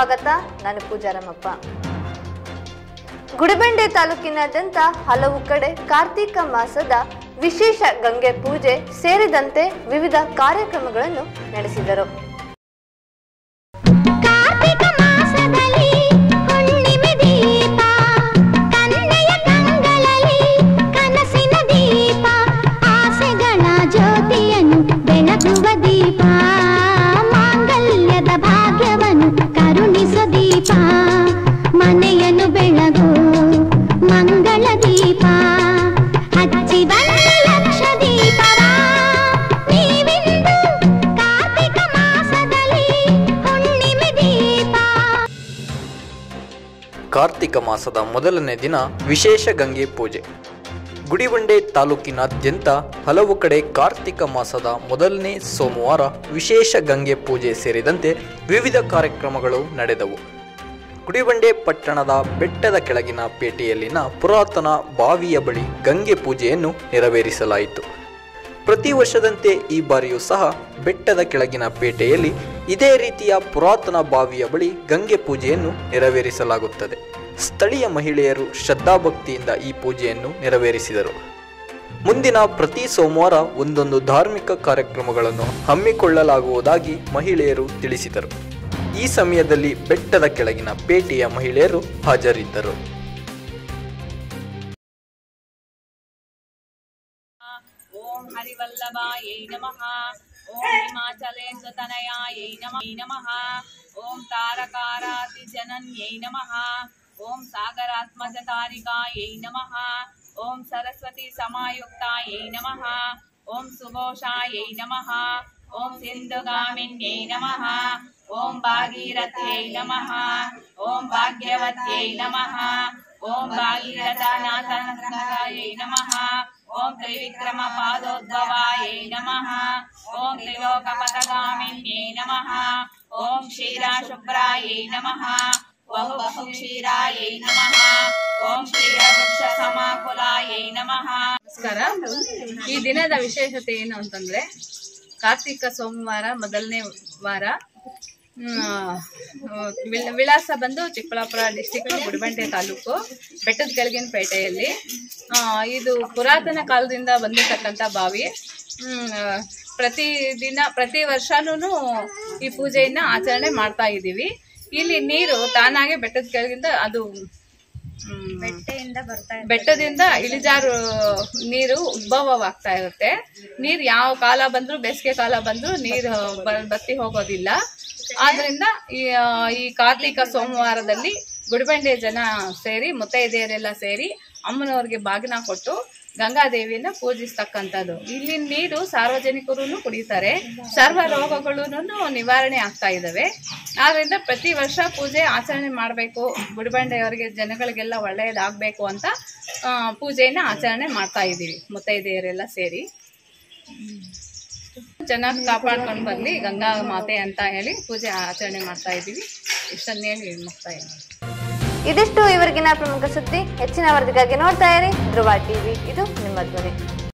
ಸ್ವಾಗತ ನಾನು ಪೂಜಾರಮ್ಮಪ್ಪ ಗುಡಿಬಂಡೆ ತಾಲೂಕಿನಾದ್ಯಂತ ಹಲವು ಕಡೆ ಕಾರ್ತೀಕ ಮಾಸದ ವಿಶೇಷ ಗಂಗೆ ಪೂಜೆ ಸೇರಿದಂತೆ ವಿವಿಧ ಕಾರ್ಯಕ್ರಮಗಳನ್ನು ನಡೆಸಿದರು ಕಾರ್ತಿಕ ಮಾಸದಲ್ಲಿ ಹುಣ್ಣಿಮೆ ದೀಪ ಕನ್ನೆಯ ಕಂಗಳಲ್ಲಿ ಕನಸಿನ ದೀಪ ಆಸೆಗಳ ಜ್ಯೋತಿಯನ್ನು ಬೆಳಗುವ ದೀಪ ಮಾಂಗಲ್ಯದ ಭಾಗ್ಯವನ್ನು ಕರುಣಿಸ ದೀಪ ಮನೆಯನ್ನು ಬೆಳಗು ಮಂಗಳ ದೀಪ ಹಚ್ಚಿ ಬಣ್ಣ ಲಕ್ಷ ದೀಪವ ನೀವಿಂದು ಕಾರ್ತಿಕ ಮಾಸದಲ್ಲಿ ಹುಣ್ಣಿಮೆ ದೀಪ ಕಾರ್ತಿಕ ಮಾಸದ ಮೊದಲನೇ ದಿನ ವಿಶೇಷ ಗಂಗೆ ಪೂಜೆ ಗುಡಿಬಂಡೆ ತಾಲೂಕಿನಾದ್ಯಂತ ಹಲವು ಕಡೆ ಕಾರ್ತಿಕ ಮಾಸದ ಮೊದಲನೇ ಸೋಮವಾರ ವಿಶೇಷ ಗಂಗೆ ಪೂಜೆ ಸೇರಿದಂತೆ ವಿವಿಧ ಕಾರ್ಯಕ್ರಮಗಳು ನಡೆದವು ಗುಡಿಬಂಡೆ ಪಟ್ಟಣದ ಬೆಟ್ಟದ ಕೆಳಗಿನ ಪೇಟೆಯಲ್ಲಿನ ಪುರಾತನ ಬಾವಿಯ ಬಳಿ ಗಂಗೆ ಪೂಜೆಯನ್ನು ನೆರವೇರಿಸಲಾಯಿತು ಪ್ರತಿ ವರ್ಷದಂತೆ ಈ ಬಾರಿಯೂ ಸಹ ಬೆಟ್ಟದ ಕೆಳಗಿನ ಪೇಟೆಯಲ್ಲಿ ಇದೇ ರೀತಿಯ ಪುರಾತನ ಬಾವಿಯ ಬಳಿ ಗಂಗೆ ಪೂಜೆಯನ್ನು ನೆರವೇರಿಸಲಾಗುತ್ತದೆ ಸ್ಥಳೀಯ ಮಹಿಳೆಯರು ಶ್ರದ್ಧಾಭಕ್ತಿಯಿಂದ ಈ ಪೂಜೆಯನ್ನು ನೆರವೇರಿಸಿದರು ಮುಂದಿನ ಪ್ರತಿ ಸೋಮವಾರ ಒಂದೊಂದು ಧಾರ್ಮಿಕ ಕಾರ್ಯಕ್ರಮಗಳನ್ನು ಹಮ್ಮಿಕೊಳ್ಳಲಾಗುವುದಾಗಿ ಮಹಿಳೆಯರು ತಿಳಿಸಿದರು ಈ ಸಮಯದಲ್ಲಿ ಬೆಟ್ಟದ ಕೆಳಗಿನ ಪೇಟೆಯ ಮಹಿಳೆಯರು ಹಾಜರಿದ್ದರು ಓಂ ಹರಿವಲ್ಲಭಾಯೈ ನಮಃ ಓಂ ಹಿಮಾಚಲೇಂದ್ರತನಯಾಯೈ ನಮಃ ನಮಃ ಓಂ ತಾರಕಾರಾತಿ ಜನನ್ಯೈ ನಮಃ ಓಂ ಸಾಗರಾತ್ಮಜತಾರಿಕಾಯೈ ನಮಃ ಓಂ ಸರಸ್ವತಿ ಸಮಾಯುಕ್ತಾಯೈ ನಮಃ ಓಂ ಸುಘೋಷಾಯೈ ನಮಃ ಓಂ ಸಿಂಧುಗಾಮಿನ್ಯೈ ನಮಃ ಓಂ ಭಾಗೀರಥ್ಯೈ ನಮಃ ಓಂ ಭಾಗ್ಯವತ್ಯೈ ನಮಃ ಓಂ ಭಾಗೀರಥನಾಥನಾಥಾಯೈ ನಮಃ ಓಂ ತ್ರಿವಿಕ್ರಮ ಪಾದೋದ್ಭವಾಯೈ ನಮಃ ಓಂ ತ್ರಿಲೋಕಪಥಗಾಮಿನ್ಯೈ ನಮಃ ಓಂ ಕ್ಷೀರಾಶುಭ್ರಾಯೈ ನಮಃ ಬಹು ಬಹು ಕ್ಷೀರಾಯೈ ನಮಃ ಓಂ ಕ್ಷೀರವೃಕ್ಷ ಸಮಾಕುಲಾಯೈ ನಮಃ ನಮಸ್ಕಾರ ಈ ದಿನದ ವಿಶೇಷತೆ ಏನು ಅಂತಂದ್ರೆ ಕಾರ್ತಿಕ ಸೋಮವಾರ ಮೊದಲನೇ ವಾರ ಹ್ಮ್, ಆ, ವಿಳ- ವಿಳಾಸ ಬಂದು ಚಿಕ್ಕಬಳ್ಳಾಪುರ ಡಿಸ್ಟಿಕ್ ಗುಡಿಬಂಡೆ ತಾಲೂಕು ಬೆಟ್ಟದ ಕೆಳಗಿನ ಪೇಟೆಯಲ್ಲಿ ಆ, ಇದು ಪುರಾತನ ಕಾಲದಿಂದ ಬಂದಿರತಕ್ಕಂಥ ಬಾವಿ ಹ್ಮ್, ಆ, ಪ್ರತಿ ದಿನ ಪ್ರತಿ ವರ್ಷನೂ ಈ ಪೂಜೆಯನ್ನ ಆಚರಣೆ ಮಾಡ್ತಾ ಇದ್ದೀವಿ ಇಲ್ಲಿ ನೀರು ತಾನಾಗೆ ಬೆಟ್ಟದ ಕೆಳಗಿಂದ ಅದು ಹ್ಮ್, ಬೆಟ್ಟದಿಂದ ಇಳಿಜಾರು ನೀರು ಉದ್ಭವವಾಗ್ತಾ ಇರುತ್ತೆ ನೀರು ಯಾವ ಕಾಲ ಬಂದ್ರೂ ಬೇಸಿಗೆ ಕಾಲ ಬಂದ್ರೂ ನೀರು ಬ- ಬತ್ತಿ ಹೋಗೋದಿಲ್ಲ ಆದ್ರಿಂದ ಈ ಆ, ಈ ಕಾರ್ತಿಕ ಸೋಮವಾರದಲ್ಲಿ ಗುಡಿಬಂಡೆ ಜನ ಸೇರಿ ಮುತ್ತೈದೆಯರೆಲ್ಲ ಸೇರಿ ಅಮ್ಮನವ್ರಿಗೆ ಬಾಗಿನ ಕೊಟ್ಟು ಗಂಗಾದೇವಿಯನ್ನ ಪೂಜಿಸ್ತಕ್ಕಂಥದ್ದು ಇಲ್ಲಿನ ನೀರು ಸಾರ್ವಜನಿಕರು ಕುಡಿತಾರೆ ಸರ್ವ ರೋಗಗಳು ನಿವಾರಣೆ ಆಗ್ತಾ ಇದ್ದಾವೆ ಆದ್ರಿಂದ ಪ್ರತಿ ವರ್ಷ ಪೂಜೆ ಆಚರಣೆ ಮಾಡಬೇಕು ಗುಡಿಬಂಡೆಯವರಿಗೆ ಜನಗಳಿಗೆಲ್ಲ ಒಳ್ಳೆಯದಾಗಬೇಕು ಅಂತ ಆ, ಪೂಜೆಯನ್ನ ಆಚರಣೆ ಮಾಡ್ತಾ ಇದ್ದೀವಿ ಮುತ್ತೈದೆಯರೆಲ್ಲ ಸೇರಿ ಚೆನ್ನಾಗಿ ಕಾಪಾಡ್ಕೊಂಡು ಬರಲಿ ಗಂಗಾ ಮಾತೆ ಅಂತ ಹೇಳಿ ಪೂಜೆ ಆಚರಣೆ ಮಾಡ್ತಾ ಇದ್ದೀವಿ ಇಷ್ಟನ್ನ ಹೇಳಿ ಮುಕ್ತಾಯ ಮಾಡ್ತೀನಿ. ಇದಿಷ್ಟು ಇವರಿಗಿನ ಪ್ರಮುಖ ಸುದ್ದಿ ಹೆಚ್ಚಿನ ವರದಿಗಾಗಿ ನೋಡ್ತಾ ಇರಿ ಧ್ರುವ ಟಿವಿ ಇದು ನಿಮ್ಮ ಧ್ವನಿ